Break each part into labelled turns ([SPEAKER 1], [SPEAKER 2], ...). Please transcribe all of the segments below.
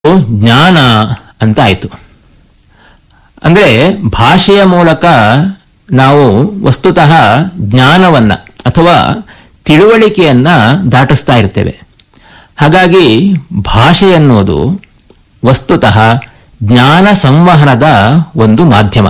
[SPEAKER 1] ಜ್ಞಾನ ಅಂತ ಆಯಿತು ಅಂದ್ರೆ ಭಾಷೆಯ ಮೂಲಕ ನಾವು ವಸ್ತುತಃ ಜ್ಞಾನವನ್ನ ಅಥವಾ ತಿಳುವಳಿಕೆಯನ್ನ ದಾಟಿಸ್ತಾ ಇರ್ತೇವೆ ಹಾಗಾಗಿ ಭಾಷೆ ಎನ್ನುವುದು ವಸ್ತುತಃ ಜ್ಞಾನ ಸಂವಹನದ ಒಂದು ಮಾಧ್ಯಮ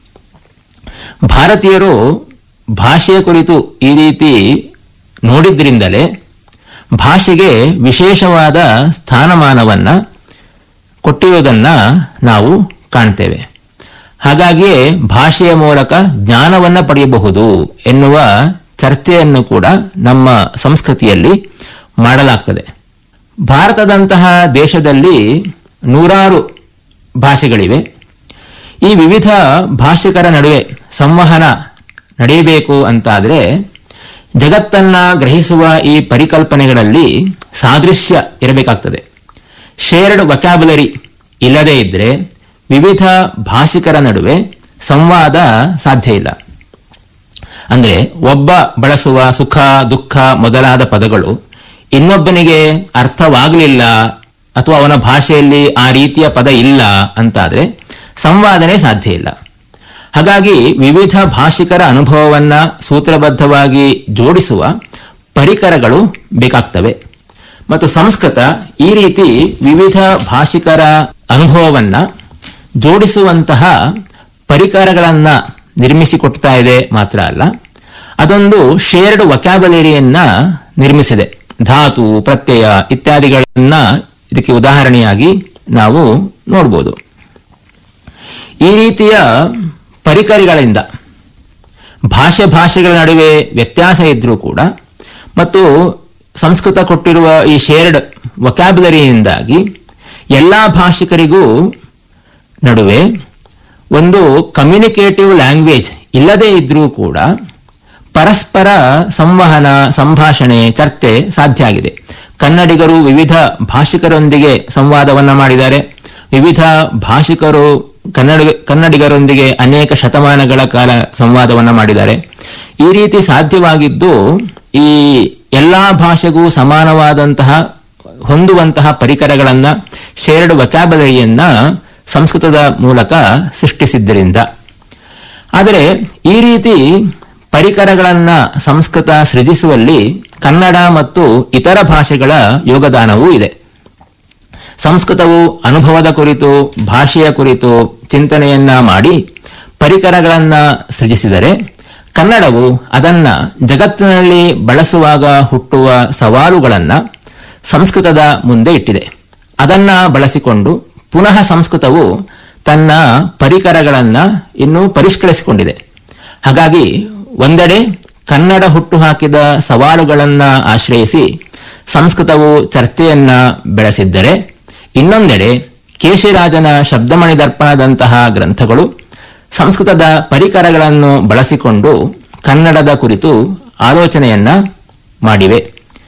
[SPEAKER 1] ಭಾರತೀಯರು ಭಾಷೆಯ ಕುರಿತು ಈ ರೀತಿ ನೋಡಿದ್ರಿಂದಲೇ ಭಾಷೆಗೆ ವಿಶೇಷವಾದ ಸ್ಥಾನಮಾನವನ್ನ ಕೊಟ್ಟಿರುವುದನ್ನ ನಾವು ಕಾಣ್ತೇವೆ ಹಾಗಾಗಿಯೇ ಭಾಷೆಯ ಮೂಲಕ ಜ್ಞಾನವನ್ನ ಪಡೆಯಬಹುದು ಎನ್ನುವ ಚರ್ಚೆಯನ್ನು ಕೂಡ ನಮ್ಮ ಸಂಸ್ಕೃತಿಯಲ್ಲಿ ಮಾಡಲಾಗ್ತದೆ ಭಾರತದಂತಹ ದೇಶದಲ್ಲಿ ನೂರಾರು ಭಾಷೆಗಳಿವೆ ಈ ವಿವಿಧ ಭಾಷಿಕರ ನಡುವೆ ಸಂವಹನ ನಡೆಯಬೇಕು ಅಂತಾದರೆ ಜಗತ್ತನ್ನ ಗ್ರಹಿಸುವ ಈ ಪರಿಕಲ್ಪನೆಗಳಲ್ಲಿ ಸಾದೃಶ್ಯ ಇರಬೇಕಾಗ್ತದೆ ಶೇರ್ಡ್ ವಕ್ಯಾಬುಲರಿ ಇಲ್ಲದೇ ಇದ್ರೆ ವಿವಿಧ ಭಾಷಿಕರ ನಡುವೆ ಸಂವಾದ ಸಾಧ್ಯ ಇಲ್ಲ ಅಂದ್ರೆ ಒಬ್ಬ ಬಳಸುವ ಸುಖ ದುಃಖ ಮೊದಲಾದ ಪದಗಳು ಇನ್ನೊಬ್ಬನಿಗೆ ಅರ್ಥವಾಗಲಿಲ್ಲ ಅಥವಾ ಅವನ ಭಾಷೆಯಲ್ಲಿ ಆ ರೀತಿಯ ಪದ ಇಲ್ಲ ಅಂತಾದ್ರೆ ಸಂವಾದನೆ ಸಾಧ್ಯ ಇಲ್ಲ ಹಾಗಾಗಿ ವಿವಿಧ ಭಾಷಿಕರ ಅನುಭವವನ್ನ ಸೂತ್ರಬದ್ಧವಾಗಿ ಜೋಡಿಸುವ ಪರಿಕರಗಳು ಬೇಕಾಗ್ತವೆ ಮತ್ತು ಸಂಸ್ಕೃತ ಈ ರೀತಿ ವಿವಿಧ ಭಾಷಿಕರ ಅನುಭವವನ್ನ ಜೋಡಿಸುವಂತಹ ಪರಿಕರಗಳನ್ನ ನಿರ್ಮಿಸಿಕೊಡ್ತಾ ಇದೆ ಮಾತ್ರ ಅಲ್ಲ ಅದೊಂದು ಶೇರ್ಡ್ ವಕ್ಯಾಬುಲರಿಯನ್ನ ನಿರ್ಮಿಸಿದೆ ಧಾತು ಪ್ರತ್ಯಯ ಇತ್ಯಾದಿಗಳನ್ನ ಇದಕ್ಕೆ ಉದಾಹರಣೆಯಾಗಿ ನಾವು ನೋಡ್ಬೋದು ಈ ರೀತಿಯ ಪರಿಕರಗಳಿಂದ ಭಾಷೆ ಭಾಷೆಗಳ ನಡುವೆ ವ್ಯತ್ಯಾಸ ಇದ್ರೂ ಕೂಡ ಮತ್ತು ಸಂಸ್ಕೃತ ಕೊಟ್ಟಿರುವ ಈ ಶೇರ್ಡ್ ವಕ್ಯಾಬುಲರಿಯಿಂದಾಗಿ ಎಲ್ಲಾ ಭಾಷಿಕರಿಗೂ ನಡುವೆ ಒಂದು ಕಮ್ಯುನಿಕೇಟಿವ್ ಲ್ಯಾಂಗ್ವೇಜ್ ಇಲ್ಲದೇ ಇದ್ರೂ ಕೂಡ ಪರಸ್ಪರ ಸಂವಹನ ಸಂಭಾಷಣೆ ಚರ್ಚೆ ಸಾಧ್ಯ ಆಗಿದೆ ಕನ್ನಡಿಗರು ವಿವಿಧ ಭಾಷಿಕರೊಂದಿಗೆ ಸಂವಾದವನ್ನ ಮಾಡಿದ್ದಾರೆ ವಿವಿಧ ಭಾಷಿಕರು ಕನ್ನಡ ಕನ್ನಡಿಗರೊಂದಿಗೆ ಅನೇಕ ಶತಮಾನಗಳ ಕಾಲ ಸಂವಾದವನ್ನ ಮಾಡಿದ್ದಾರೆ ಈ ರೀತಿ ಸಾಧ್ಯವಾಗಿದ್ದು ಈ ಎಲ್ಲಾ ಭಾಷೆಗೂ ಸಮಾನವಾದಂತಹ ಹೊಂದುವಂತಹ ಪರಿಕರಗಳನ್ನ ಶೇರ್ಡ್ ವಕ್ಯಾಬುಲರಿಯನ್ನ ಸಂಸ್ಕೃತದ ಮೂಲಕ ಸೃಷ್ಟಿಸಿದ್ದರಿಂದ ಆದರೆ ಈ ರೀತಿ ಪರಿಕರಗಳನ್ನ ಸಂಸ್ಕೃತ ಸೃಜಿಸುವಲ್ಲಿ ಕನ್ನಡ ಮತ್ತು ಇತರ ಭಾಷೆಗಳ ಯೋಗದಾನವೂ ಇದೆ ಸಂಸ್ಕೃತವು ಅನುಭವದ ಕುರಿತು ಭಾಷೆಯ ಕುರಿತು ಚಿಂತನೆಯನ್ನ ಮಾಡಿ ಪರಿಕರಗಳನ್ನ ಸೃಜಿಸಿದರೆ ಕನ್ನಡವು ಅದನ್ನ ಜಗತ್ತಿನಲ್ಲಿ ಬಳಸುವಾಗ ಹುಟ್ಟುವ ಸವಾಲುಗಳನ್ನ ಸಂಸ್ಕೃತದ ಮುಂದೆ ಇಟ್ಟಿದೆ ಅದನ್ನ ಬಳಸಿಕೊಂಡು ಪುನಃ ಸಂಸ್ಕೃತವು ತನ್ನ ಪರಿಕರಗಳನ್ನ ಇನ್ನೂ ಪರಿಷ್ಕರಿಸಿಕೊಂಡಿದೆ ಹಾಗಾಗಿ ಒಂದೆಡೆ ಕನ್ನಡ ಹುಟ್ಟುಹಾಕಿದ ಸವಾಲುಗಳನ್ನ ಆಶ್ರಯಿಸಿ ಸಂಸ್ಕೃತವು ಚರ್ಚೆಯನ್ನ ಬೆಳೆಸಿದ್ದರೆ ಇನ್ನೊಂದೆಡೆ ಕೇಶಿರಾಜನ ಶಬ್ದಮಣಿ ದರ್ಪಣದಂತಹ ಗ್ರಂಥಗಳು ಸಂಸ್ಕೃತದ ಪರಿಕರಗಳನ್ನು ಬಳಸಿಕೊಂಡು ಕನ್ನಡದ ಕುರಿತು ಆಲೋಚನೆಯನ್ನ ಮಾಡಿವೆ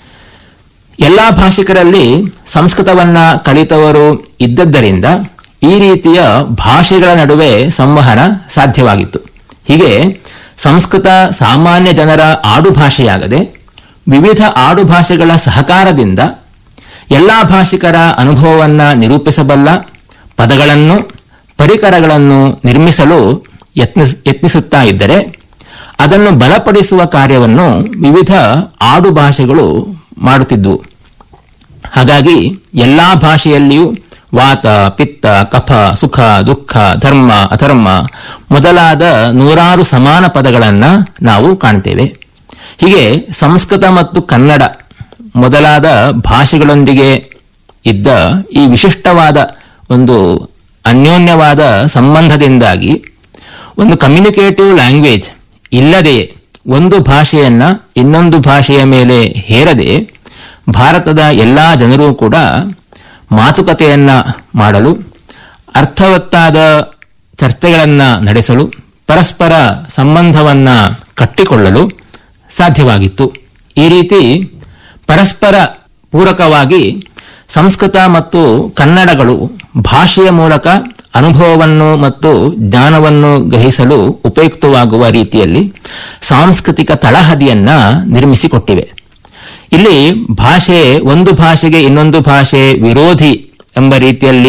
[SPEAKER 1] ಎಲ್ಲಾ ಭಾಷಿಕರಲ್ಲಿ ಸಂಸ್ಕೃತವನ್ನ ಕಲಿತವರು ಇದ್ದದ್ದರಿಂದ ಈ ರೀತಿಯ ಭಾಷೆಗಳ ನಡುವೆ ಸಂವಹನ ಸಾಧ್ಯವಾಗಿತ್ತು ಹೀಗೆ ಸಂಸ್ಕೃತ ಸಾಮಾನ್ಯ ಜನರ ಆಡುಭಾಷೆಯಾಗದೆ ವಿವಿಧ ಆಡುಭಾಷೆಗಳ ಸಹಕಾರದಿಂದ ಎಲ್ಲಾ ಭಾಷಿಕರ ಅನುಭವವನ್ನ ನಿರೂಪಿಸಬಲ್ಲ ಪದಗಳನ್ನು ಪರಿಕರಗಳನ್ನು ನಿರ್ಮಿಸಲು ಯತ್ನಿಸ್ ಯತ್ನಿಸುತ್ತಾ ಇದ್ದರೆ ಅದನ್ನು ಬಲಪಡಿಸುವ ಕಾರ್ಯವನ್ನು ವಿವಿಧ ಆಡು ಭಾಷೆಗಳು ಮಾಡುತ್ತಿದ್ವು ಹಾಗಾಗಿ ಎಲ್ಲಾ ಭಾಷೆಯಲ್ಲಿಯೂ ವಾತ ಪಿತ್ತ ಕಫ ಸುಖ ದುಃಖ ಧರ್ಮ ಅಧರ್ಮ ಮೊದಲಾದ ನೂರಾರು ಸಮಾನ ಪದಗಳನ್ನ ನಾವು ಕಾಣ್ತೇವೆ ಹೀಗೆ ಸಂಸ್ಕೃತ ಮತ್ತು ಕನ್ನಡ ಮೊದಲಾದ ಭಾಷೆಗಳೊಂದಿಗೆ ಇದ್ದ ಈ ವಿಶಿಷ್ಟವಾದ ಒಂದು ಅನ್ಯೋನ್ಯವಾದ ಸಂಬಂಧದಿಂದಾಗಿ ಒಂದು ಕಮ್ಯುನಿಕೇಟಿವ್ ಲ್ಯಾಂಗ್ವೇಜ್ ಇಲ್ಲದೆಯೇ ಒಂದು ಭಾಷೆಯನ್ನ ಇನ್ನೊಂದು ಭಾಷೆಯ ಮೇಲೆ ಹೇರದೆ ಭಾರತದ ಎಲ್ಲಾ ಜನರೂ ಕೂಡ ಮಾತುಕತೆಯನ್ನ ಮಾಡಲು ಅರ್ಥವತ್ತಾದ ಚರ್ಚೆಗಳನ್ನ ನಡೆಸಲು ಪರಸ್ಪರ ಸಂಬಂಧವನ್ನ ಕಟ್ಟಿಕೊಳ್ಳಲು ಸಾಧ್ಯವಾಗಿತ್ತು ಈ ರೀತಿ ಪರಸ್ಪರ ಪೂರಕವಾಗಿ ಸಂಸ್ಕೃತ ಮತ್ತು ಕನ್ನಡಗಳು ಭಾಷೆಯ ಮೂಲಕ ಅನುಭವವನ್ನು ಮತ್ತು ಜ್ಞಾನವನ್ನು ಗ್ರಹಿಸಲು ಉಪಯುಕ್ತವಾಗುವ ರೀತಿಯಲ್ಲಿ ಸಾಂಸ್ಕೃತಿಕ ತಳಹದಿಯನ್ನ ನಿರ್ಮಿಸಿಕೊಟ್ಟಿವೆ ಇಲ್ಲಿ ಭಾಷೆ ಒಂದು ಭಾಷೆಗೆ ಇನ್ನೊಂದು ಭಾಷೆ ವಿರೋಧಿ ಎಂಬ ರೀತಿಯಲ್ಲಿ